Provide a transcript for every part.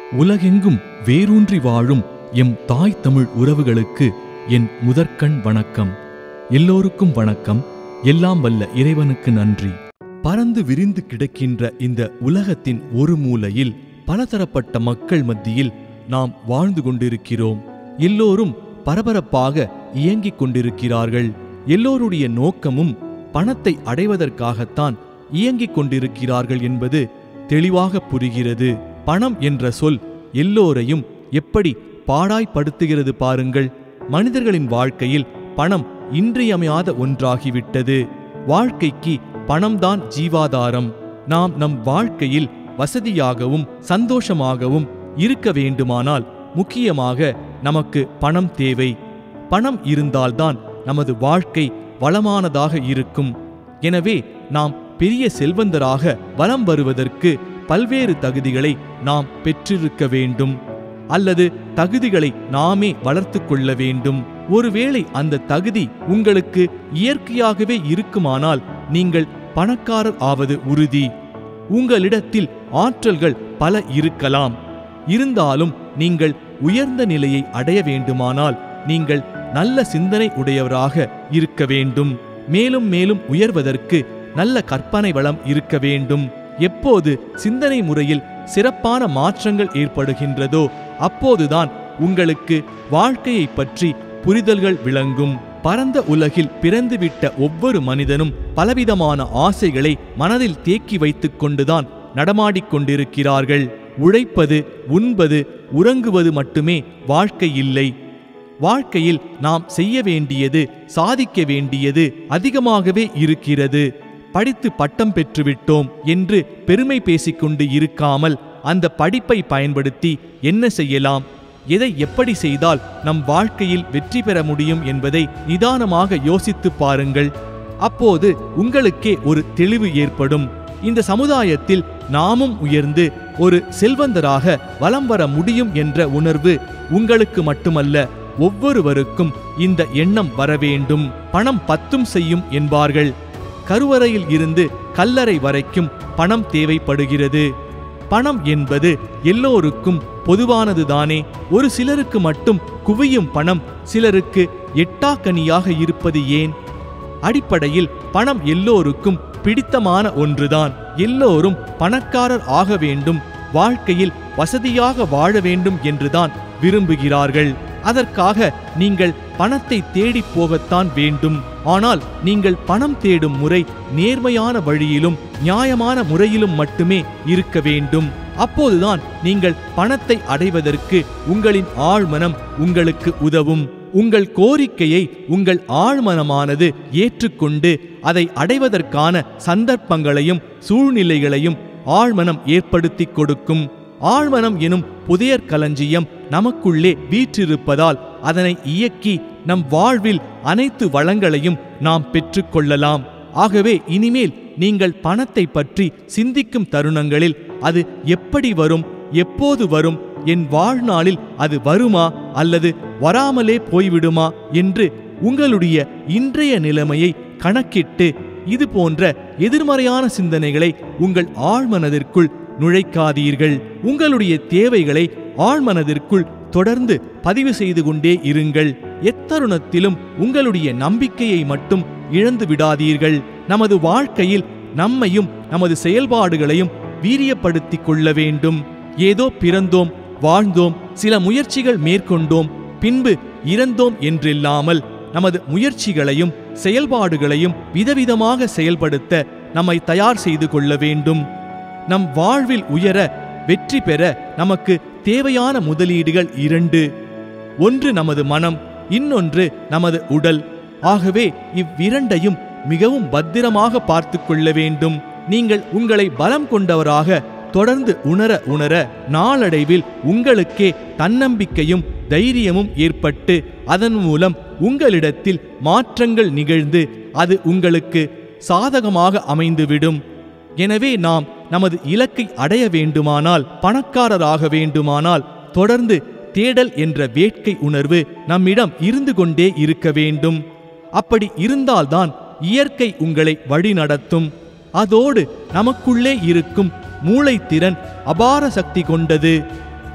உலகெங்கும் வேரூன்றி வாழும் எம் தாய் தமிழ் உறவுகளுக்கு என் முதற்கண் வணக்கம் எல்லோருக்கும் வணக்கம் எல்லாம் வல்ல இறைவனுக்கு நன்றி பறந்து விரிந்து கிடக்கின்ற இந்த உலகத்தின் ஒரு மூலையில் பலதரப்பட்ட மக்கள் மத்தியில் நாம் வாழ்ந்து கொண்டிருக்கிறோம் எல்லோரும் பரபரப்பாக இயங்கிக் கொண்டிருக்கிறார்கள் எல்லோருடைய நோக்கமும் பணத்தை அடைவதற்காகத்தான் இயங்கிக் கொண்டிருக்கிறார்கள் என்பது தெளிவாக புரிகிறது பணம் என்ற சொல் எல்லோரையும் எப்படி பாடாய்ப்படுத்துகிறது பாருங்கள் மனிதர்களின் வாழ்க்கையில் பணம் இன்றியமையாத ஒன்றாகிவிட்டது வாழ்க்கைக்கு பணம்தான் ஜீவாதாரம் நாம் நம் வாழ்க்கையில் வசதியாகவும் சந்தோஷமாகவும் இருக்க வேண்டுமானால் முக்கியமாக நமக்கு பணம் தேவை பணம் இருந்தால்தான் நமது வாழ்க்கை வளமானதாக இருக்கும் எனவே நாம் பெரிய செல்வந்தராக வலம் வருவதற்கு பல்வேறு தகுதிகளை நாம் பெற்றிருக்க வேண்டும் அல்லது தகுதிகளை நாமே வளர்த்து கொள்ள வேண்டும் ஒருவேளை அந்த தகுதி உங்களுக்கு இயற்கையாகவே இருக்குமானால் நீங்கள் பணக்காரர் ஆவது உறுதி உங்களிடத்தில் ஆற்றல்கள் பல இருக்கலாம் இருந்தாலும் நீங்கள் உயர்ந்த நிலையை அடைய வேண்டுமானால் நீங்கள் நல்ல சிந்தனை உடையவராக இருக்க வேண்டும் மேலும் மேலும் உயர்வதற்கு நல்ல கற்பனை வளம் இருக்க வேண்டும் எப்போது சிந்தனை முறையில் சிறப்பான மாற்றங்கள் ஏற்படுகின்றதோ அப்போதுதான் உங்களுக்கு வாழ்க்கையை பற்றி புரிதல்கள் விளங்கும் பரந்த உலகில் பிறந்துவிட்ட ஒவ்வொரு மனிதனும் பலவிதமான ஆசைகளை மனதில் தேக்கி வைத்துக் கொண்டுதான் நடமாடிக் கொண்டிருக்கிறார்கள் உழைப்பது உண்பது உறங்குவது மட்டுமே வாழ்க்கை இல்லை வாழ்க்கையில் நாம் செய்ய வேண்டியது சாதிக்க வேண்டியது அதிகமாகவே இருக்கிறது படித்து பட்டம் பெற்றுவிட்டோம் என்று பெருமை பேசிக்கொண்டு இருக்காமல் அந்த படிப்பை பயன்படுத்தி என்ன செய்யலாம் எதை எப்படி செய்தால் நம் வாழ்க்கையில் வெற்றி பெற முடியும் என்பதை நிதானமாக யோசித்து பாருங்கள் அப்போது உங்களுக்கே ஒரு தெளிவு ஏற்படும் இந்த சமுதாயத்தில் நாமும் உயர்ந்து ஒரு செல்வந்தராக வலம் வர முடியும் என்ற உணர்வு உங்களுக்கு மட்டுமல்ல ஒவ்வொருவருக்கும் இந்த எண்ணம் வரவேண்டும் பணம் பத்தும் செய்யும் என்பார்கள் கருவறையில் இருந்து கல்லறை வரைக்கும் பணம் தேவைப்படுகிறது பணம் என்பது எல்லோருக்கும் பொதுவானதுதானே ஒரு சிலருக்கு மட்டும் குவியும் பணம் சிலருக்கு எட்டாக்கனியாக இருப்பது ஏன் அடிப்படையில் பணம் எல்லோருக்கும் பிடித்தமான ஒன்றுதான் எல்லோரும் பணக்காரர் ஆக வேண்டும் வாழ்க்கையில் வசதியாக வாழ வேண்டும் என்றுதான் விரும்புகிறார்கள் அதற்காக நீங்கள் பணத்தை தேடி போகத்தான் வேண்டும் ஆனால் நீங்கள் பணம் தேடும் முறை நேர்மையான வழியிலும் நியாயமான முறையிலும் மட்டுமே இருக்க வேண்டும் அப்போதுதான் நீங்கள் பணத்தை அடைவதற்கு உங்களின் ஆழ்மனம் உங்களுக்கு உதவும் உங்கள் கோரிக்கையை உங்கள் ஆழ்மனமானது ஏற்றுக்கொண்டு அதை அடைவதற்கான சந்தர்ப்பங்களையும் சூழ்நிலைகளையும் ஆழ்மனம் ஏற்படுத்தி கொடுக்கும் ஆழ்மனம் எனும் புதையற் களஞ்சியம் நமக்குள்ளே வீற்றிருப்பதால் அதனை இயக்கி நம் வாழ்வில் அனைத்து வளங்களையும் நாம் பெற்றுக்கொள்ளலாம் ஆகவே இனிமேல் நீங்கள் பணத்தை பற்றி சிந்திக்கும் தருணங்களில் அது எப்படி வரும் எப்போது வரும் என் வாழ்நாளில் அது வருமா அல்லது வராமலே போய்விடுமா என்று உங்களுடைய இன்றைய நிலைமையை கணக்கிட்டு இது போன்ற எதிர்மறையான சிந்தனைகளை உங்கள் ஆழ்மனதிற்குள் நுழைக்காதீர்கள் உங்களுடைய தேவைகளை ஆழ்மனதிற்குள் தொடர்ந்து பதிவு செய்து கொண்டே இருங்கள் எத்தருணத்திலும் உங்களுடைய நம்பிக்கையை மட்டும் இழந்து விடாதீர்கள் நமது வாழ்க்கையில் நம்மையும் நமது செயல்பாடுகளையும் வீரியப்படுத்திக் கொள்ள வேண்டும் ஏதோ பிறந்தோம் வாழ்ந்தோம் சில முயற்சிகள் மேற்கொண்டோம் பின்பு இறந்தோம் என்றில்லாமல் நமது முயற்சிகளையும் செயல்பாடுகளையும் விதவிதமாக செயல்படுத்த நம்மை தயார் செய்து கொள்ள வேண்டும் நம் வாழ்வில் உயர வெற்றி பெற நமக்கு தேவையான முதலீடுகள் இரண்டு ஒன்று நமது மனம் இன்னொன்று நமது உடல் ஆகவே இவ்விரண்டையும் மிகவும் பத்திரமாக பார்த்து கொள்ள வேண்டும் நீங்கள் உங்களை பலம் கொண்டவராக தொடர்ந்து உணர உணர நாளடைவில் உங்களுக்கே தன்னம்பிக்கையும் தைரியமும் ஏற்பட்டு அதன் மூலம் உங்களிடத்தில் மாற்றங்கள் நிகழ்ந்து அது உங்களுக்கு சாதகமாக அமைந்துவிடும் எனவே நாம் நமது இலக்கை அடைய வேண்டுமானால் பணக்காரராக வேண்டுமானால் தொடர்ந்து தேடல் என்ற வேட்கை உணர்வு நம்மிடம் இருந்து கொண்டே இருக்க வேண்டும் அப்படி இருந்தால்தான் இயற்கை உங்களை வழிநடத்தும் அதோடு நமக்குள்ளே இருக்கும் மூளைத்திறன் அபார சக்தி கொண்டது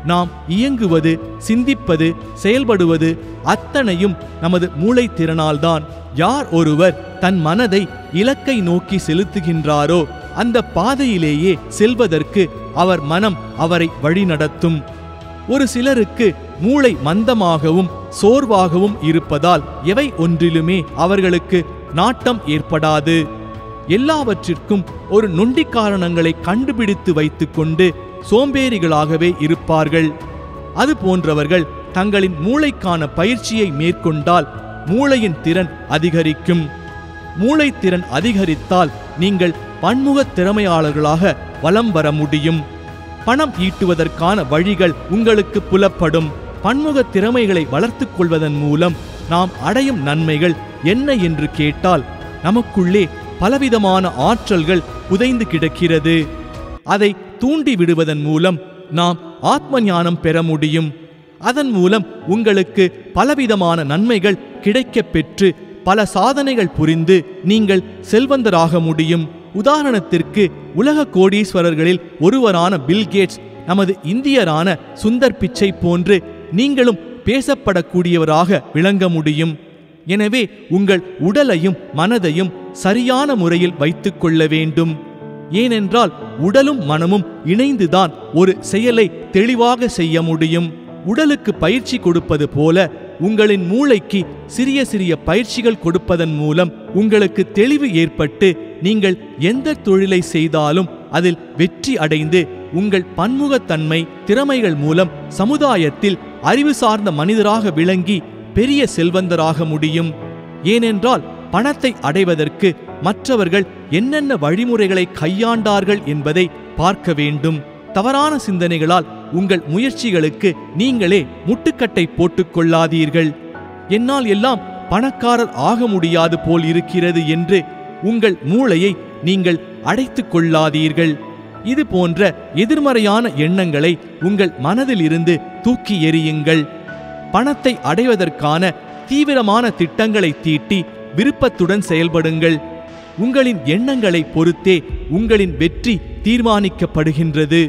நாம் இயங்குவது சிந்திப்பது செயல்படுவது அத்தனையும் நமது மூளை திறனால்தான் யார் ஒருவர் தன் மனதை இலக்கை நோக்கி செலுத்துகின்றாரோ அந்த பாதையிலேயே செல்வதற்கு அவர் மனம் அவரை வழிநடத்தும் ஒரு சிலருக்கு மூளை மந்தமாகவும் சோர்வாகவும் இருப்பதால் எவை ஒன்றிலுமே அவர்களுக்கு நாட்டம் ஏற்படாது எல்லாவற்றிற்கும் ஒரு நொண்டி காரணங்களை கண்டுபிடித்து வைத்துக்கொண்டு சோம்பேறிகளாகவே இருப்பார்கள் அது போன்றவர்கள் தங்களின் மூளைக்கான பயிற்சியை மேற்கொண்டால் மூளையின் திறன் அதிகரிக்கும் மூளைத்திறன் அதிகரித்தால் நீங்கள் பன்முகத் திறமையாளர்களாக வலம் வர முடியும் பணம் ஈட்டுவதற்கான வழிகள் உங்களுக்கு புலப்படும் பன்முக திறமைகளை வளர்த்துக் கொள்வதன் மூலம் நாம் அடையும் நன்மைகள் என்ன என்று கேட்டால் நமக்குள்ளே பலவிதமான ஆற்றல்கள் புதைந்து கிடக்கிறது அதை தூண்டி விடுவதன் மூலம் நாம் ஆத்ம ஞானம் பெற முடியும் அதன் மூலம் உங்களுக்கு பலவிதமான நன்மைகள் கிடைக்கப் பெற்று பல சாதனைகள் புரிந்து நீங்கள் செல்வந்தராக முடியும் உதாரணத்திற்கு உலக கோடீஸ்வரர்களில் ஒருவரான பில் கேட்ஸ் நமது இந்தியரான சுந்தர் பிச்சை போன்று நீங்களும் பேசப்படக்கூடியவராக விளங்க முடியும் எனவே உங்கள் உடலையும் மனதையும் சரியான முறையில் வைத்துக் கொள்ள வேண்டும் ஏனென்றால் உடலும் மனமும் இணைந்துதான் ஒரு செயலை தெளிவாக செய்ய முடியும் உடலுக்கு பயிற்சி கொடுப்பது போல உங்களின் மூளைக்கு சிறிய சிறிய பயிற்சிகள் கொடுப்பதன் மூலம் உங்களுக்கு தெளிவு ஏற்பட்டு நீங்கள் எந்த தொழிலை செய்தாலும் அதில் வெற்றி அடைந்து உங்கள் பன்முகத்தன்மை திறமைகள் மூலம் சமுதாயத்தில் அறிவு சார்ந்த மனிதராக விளங்கி பெரிய செல்வந்தராக முடியும் ஏனென்றால் பணத்தை அடைவதற்கு மற்றவர்கள் என்னென்ன வழிமுறைகளை கையாண்டார்கள் என்பதை பார்க்க வேண்டும் தவறான சிந்தனைகளால் உங்கள் முயற்சிகளுக்கு நீங்களே முட்டுக்கட்டை போட்டுக் கொள்ளாதீர்கள் என்னால் எல்லாம் பணக்காரர் ஆக முடியாது போல் இருக்கிறது என்று உங்கள் மூளையை நீங்கள் அடைத்துக் கொள்ளாதீர்கள் இது போன்ற எதிர்மறையான எண்ணங்களை உங்கள் மனதிலிருந்து தூக்கி எறியுங்கள் பணத்தை அடைவதற்கான தீவிரமான திட்டங்களை தீட்டி விருப்பத்துடன் செயல்படுங்கள் உங்களின் எண்ணங்களை பொறுத்தே உங்களின் வெற்றி தீர்மானிக்கப்படுகின்றது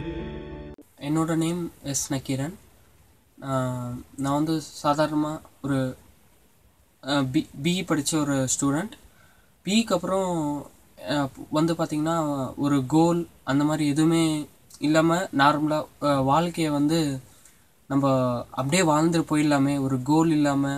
என்னோட நேம் எஸ் நக்கீரன் ஆஹ் நான் வந்து சாதாரணமாக ஒரு பி பிஇ படித்த ஒரு ஸ்டூடெண்ட் பிஇக்கு அப்புறம் ஆஹ் வந்து பார்த்திங்கன்னா ஒரு கோல் அந்த மாதிரி எதுவுமே இல்லாமல் நார்மலாக வாழ்க்கையை வந்து நம்ம அப்படியே வாழ்ந்துட்டு போயிடலாமே ஒரு கோல் இல்லாமல்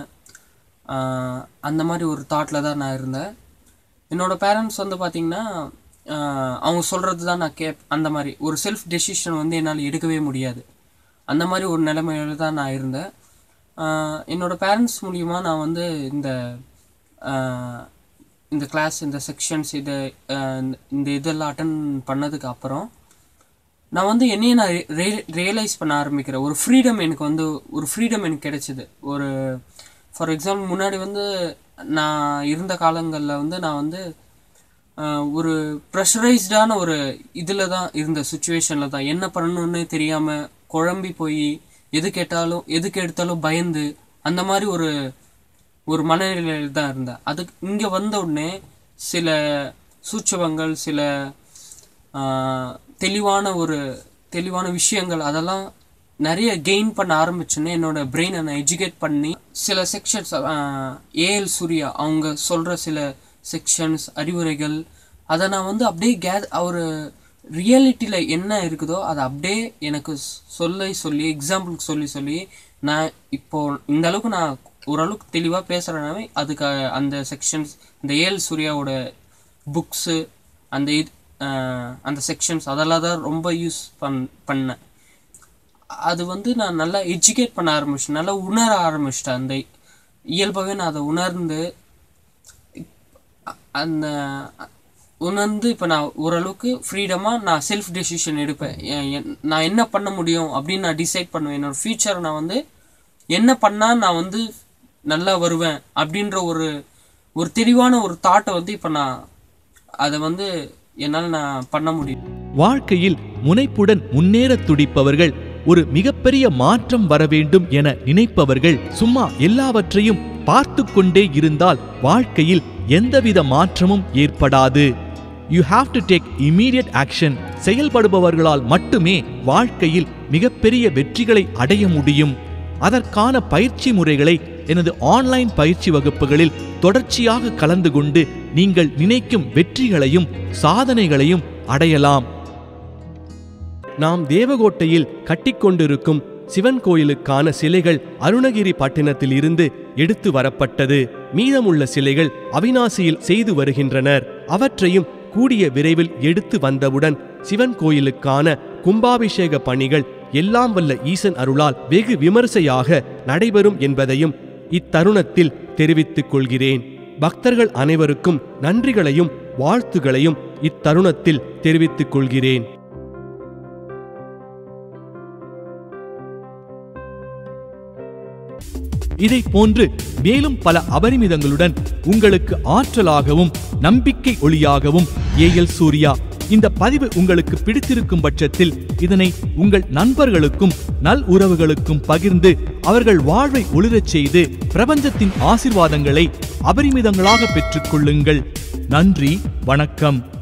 அந்த மாதிரி ஒரு தாட்டில் தான் நான் இருந்தேன் என்னோடய பேரண்ட்ஸ் வந்து பார்த்திங்கன்னா ஆஹ் அவங்க சொல்கிறது தான் நான் கேப் அந்த மாதிரி ஒரு செல்ஃப் டெசிஷன் வந்து என்னால் எடுக்கவே முடியாது அந்த மாதிரி ஒரு நிலைமையில தான் நான் இருந்தேன் ஆஹ் என்னோட பேரண்ட்ஸ் மூலியமாக நான் வந்து இந்த ஆஹ் இந்த கிளாஸ் இந்த செக்ஷன்ஸ் இது ஆஹ் இந்த- இந்த இதெல்லாம் அட்டன் பண்ணதுக்கு அப்புறம் நான் வந்து என்னையே நான் ரியலைஸ் பண்ண ஆரம்பிக்கிறேன் ஒரு ஃப்ரீடம் எனக்கு வந்து ஒரு ஃப்ரீடம் எனக்கு கிடைச்சிது ஒரு ஃபார் எக்ஸாம்பிள் முன்னாடி வந்து நான் இருந்த காலங்களில் வந்து நான் வந்து ஆஹ், ஒரு ப்ரெஷரைஸ்டான ஒரு இதில் தான் இருந்த சுச்சுவேஷனில் தான் என்ன பண்ணணும்னு தெரியாமல் குழம்பி போய் எது கேட்டாலும் எதுக்கு எடுத்தாலும் பயந்து அந்த மாதிரி ஒரு ஒரு மனநிலையில் தான் இருந்தேன் அதுக்கு இங்கே வந்த உடனே சில சூட்சவங்கள் சில ஆஹ், தெளிவான ஒரு தெளிவான விஷயங்கள் அதெல்லாம் நிறைய கெயின் பண்ண ஆரம்பிச்சோன்னே என்னோட பிரெயினை நான் எஜுகேட் பண்ணி சில செக்ஷன்ஸ் ஏஎல் சூர்யா அவங்க சொல்கிற சில செக்ஷன்ஸ் அறிவுரைகள் அதை நான் வந்து அப்படியே கே ஒரு ரியாலிட்டியில் என்ன இருக்குதோ அதை அப்படியே எனக்கு சொல்லி சொல்லி எக்ஸாம்பிளுக்கு சொல்லி சொல்லி நான் இப்போ இந்த அளவுக்கு நான் ஓரளவுக்கு தெளிவாக பேசுகிறேனாவே அதுக்கு அந்த செக்ஷன்ஸ் இந்த ஏஎல் சூர்யாவோட புக்ஸு அந்த இது ஆஹ் அந்த செக்ஷன்ஸ் அதெல்லாம் தான் ரொம்ப யூஸ் பண் பண்ணேன் அது வந்து நான் நல்லா எஜுகேட் பண்ண ஆரம்பிச்சிட்டேன் நல்லா உணர ஆரம்பிச்சிட்டேன் அந்த இயல்பாகவே நான் அதை உணர்ந்து அ- அந்த அ- உணர்ந்து இப்போ நான் ஓரளவுக்கு ஃப்ரீடமாக நான் செல்ஃப் டெசிஷன் எடுப்பேன் எ- என்- நான் என்ன பண்ண முடியும் அப்படின்னு நான் டிசைட் பண்ணுவேன் என்னோட ஃபியூச்சர் நான் வந்து என்ன பண்ணால் நான் வந்து நல்லா வருவேன் அப்படின்ற ஒரு ஒரு தெளிவான ஒரு தாட்டை வந்து இப்போ நான் அதை வந்து என்னால் நான் பண்ண முடியும் வாழ்க்கையில் முனைப்புடன் முன்னேறத் துடிப்பவர்கள் ஒரு மிகப்பெரிய மாற்றம் வர வேண்டும் என நினைப்பவர்கள் சும்மா எல்லாவற்றையும் பார்த்து கொண்டே இருந்தால் வாழ்க்கையில் எந்தவித மாற்றமும் ஏற்படாது you have to take immediate action செயல்படுபவர்களால் மட்டுமே வாழ்க்கையில் மிகப்பெரிய வெற்றிகளை அடைய முடியும் அதற்கான பயிற்சி முறைகளை எனது ஆன்லைன் பயிற்சி வகுப்புகளில் தொடர்ச்சியாக கலந்து கொண்டு நீங்கள் நினைக்கும் வெற்றிகளையும் சாதனைகளையும் அடையலாம் நாம் தேவகோட்டையில் கட்டிக்கொண்டிருக்கும் சிவன் கோயிலுக்கான சிலைகள் அருணகிரி பட்டினத்தில் இருந்து எடுத்து வரப்பட்டது மீதமுள்ள சிலைகள் அவிநாசியில் செய்து வருகின்றனர் அவற்றையும் கூடிய விரைவில் எடுத்து வந்தவுடன் சிவன் கோயிலுக்கான கும்பாபிஷேக பணிகள் எல்லாம் வல்ல ஈசன் அருளால் வெகு விமர்சையாக நடைபெறும் என்பதையும் இத்தருணத்தில் தெரிவித்துக் கொள்கிறேன் பக்தர்கள் அனைவருக்கும் நன்றிகளையும் வாழ்த்துகளையும் இத்தருணத்தில் தெரிவித்துக் கொள்கிறேன் இதை போன்று மேலும் பல அபரிமிதங்களுடன் உங்களுக்கு ஆற்றலாகவும் நம்பிக்கை ஒளியாகவும் ஏஎல் சூர்யா இந்த பதிவு உங்களுக்கு பிடித்திருக்கும் பட்சத்தில் இதனை உங்கள் நண்பர்களுக்கும் நல் உறவுகளுக்கும் பகிர்ந்து அவர்கள் வாழ்வை ஒளிரச் செய்து பிரபஞ்சத்தின் ஆசிர்வாதங்களை அபரிமிதங்களாக பெற்றுக்கொள்ளுங்கள் நன்றி வணக்கம்